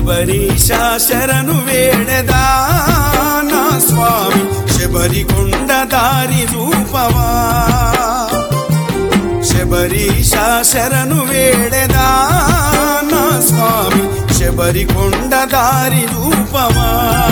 శబరీష శరణు వేడదా నా స్వామి శబరికొండ దారి రూపవా శబరీష శరణు వేడదా నా స్వామి శబరికొండ దారి రూపవా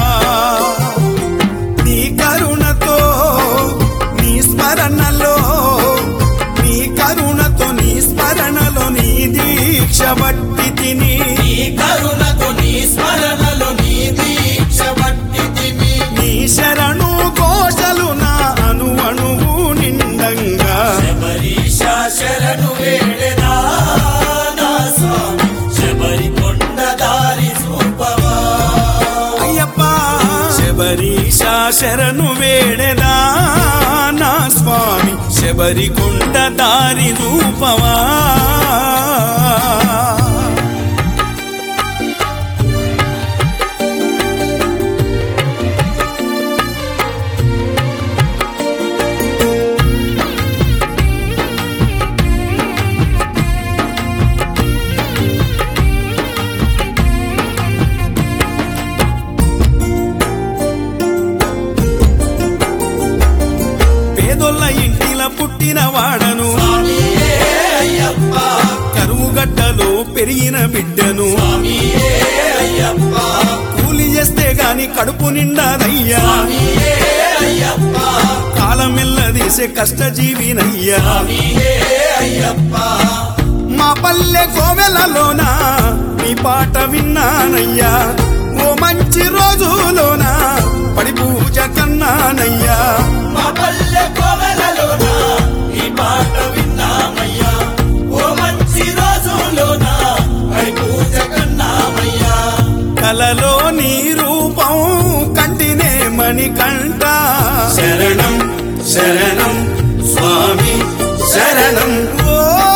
నీ కరుణతో నీ స్మరణలో నీ కరుణతో నీ స్మరణలో నీ దీక్ష బట్టి తిని నీ కరుణకు నీ స్మరణలో నీ దీక్ష పట్టితివి నీ శరణు ఘోషలు నా అను అణువు నిండంగా శబరీష శరణు వేడెదా నా స్వామి శబరి కొండ దారి చూపవా అయ్యప్ప శబరీష శరణు వేడెదా నా స్వామి శబరికొండ దారి రూపవా పేదొల్ల ఇంటిల పుట్టిన వాడను స్వామియే అయ్యప్ప కరువు గడ్డలో పెరిగిన బిడ్డను స్వామియే అయ్యప్ప కూలి చేస్తే గాని కడుపు నిండాదయ్యా స్వామియే అయ్యప్ప కాలమెల్లదీసే కష్టజీవినయ్యా స్వామియే అయ్యప్ప మా పల్లె కోవెలలోన నీ పాట విన్నానయ్యా ఓ మంచి రోజులోన పడి పూజ కన్నానయ్యా మా పల్లె కోవెలలోన ఈ పాట విన్నామయ్యా ఓ మంచి రోజులోన హరి పూజ కన్నామయ్యా కలలో నీ రూపం కంటినే మణికంఠ శరణం శరణం స్వామి శరణం ఓ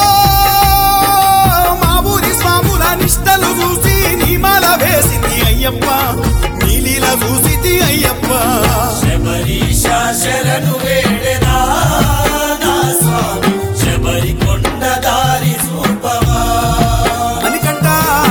మా ఊరి స్వాముల నిష్టలు చూసి నీ మాల వేసింది అయ్యప్ప నీలీల చూసిది అయ్యప్ప శబరీష శరణు వేడెదా నా స్వామి శబరి కొండ దారి చూపవా మణికంఠ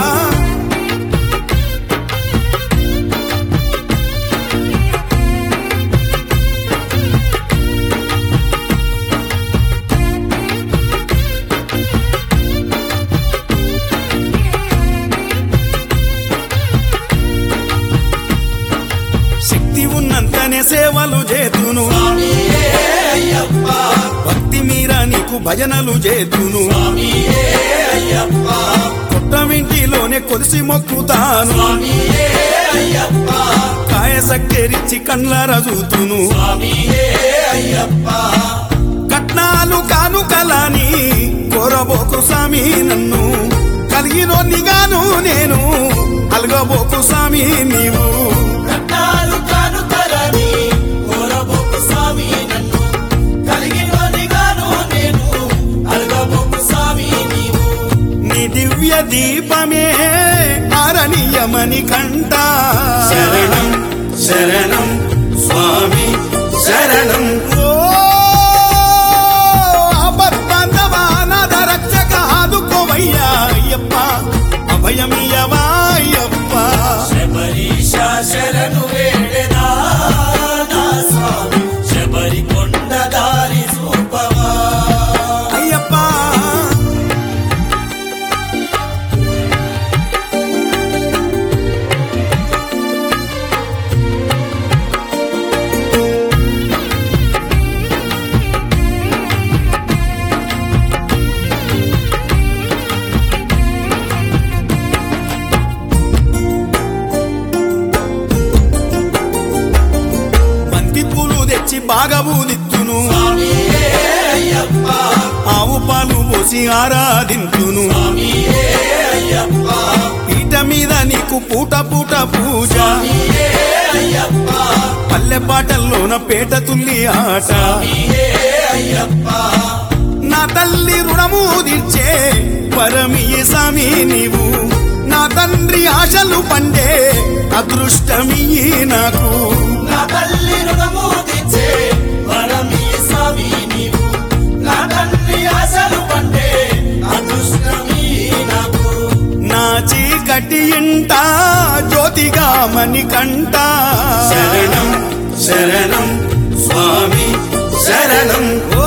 శక్తి ఉన్నంతనే సేవలు చేతును స్వామియే అయ్యప్ప భక్తి మీరా నీకు భజనలు చేతును స్వామియే అయ్యప్ప కొత్త ఇంటిలోనే కొలిసి మొక్కుతాను స్వామియే అయ్యప్ప కాయ సక్కెరిచ్చి కండ్లార చూతును స్వామియే అయ్యప్ప కట్నాలు కానుకలాని కోరబోకు స్వామి నన్ను కలిగినోనిగాను నేను అలగబోకు స్వామి నీవు కట్టాలు కానుకలని కోరబోకు స్వామి నన్ను కలిగినోనిగాను నేను అడగబోకు స్వామి నీవు నీ దివ్య దీపమే ఆరణీయమని కంట శరణం శరణం స్వామి శరణం ఓ ఆపద్బాంధవానాథ రక్షక ఆదుకోవయ్యా అయ్యప్ప అభయమియవా అయ్యప్ప శబరీష శరణు వేడెదా నా స్వామి శబరి కొండ దారి చూపవా అయ్యప్ప బంతి పూలు తెచ్చి బాగా ఊదిత్తును స్వామియే అయ్యప్ప ఆవు పాలు పోసి ఆరాధింతును స్వామియే అయ్యప్ప పీట మీద నీకు పూట పూట పూజ స్వామియే అయ్యప్ప పల్లె పాటల్లోన పేట తుల్లి ఆట స్వామియే అయ్యప్ప నా తల్లి రుణము తీర్చే పరమియ స్వామి నీవు నా తండ్రి ఆశలు పండే అదృష్టమియ్యి నాకు నా తల్లి రుణము తెచ్చే వరమీ స్వామి నీవు నా తండ్రి ఆశలు పండే అదృష్టమీ నాకు నా చీకటి ఇంట మణికంఠ శరణం శరణం స్వామి శరణం ఓ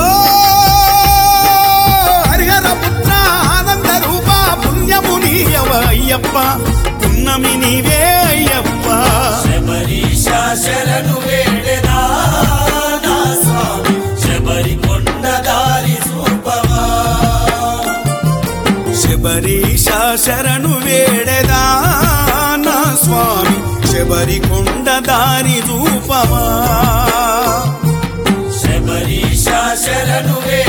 హరిహర పుత్ర ఆనంద రూప పుణ్యము నీయవ అయ్యప్ప పున్నమి నీవే అయ్యప్ప శబరీష శరణు వేడెదా నా స్వామి శబరి కొండ దారి చూపవా శబరీష శరణు వేడెదా నా స్వామి శబరి కొండ దారి రూపమా శబరీష శరణు వేడెదా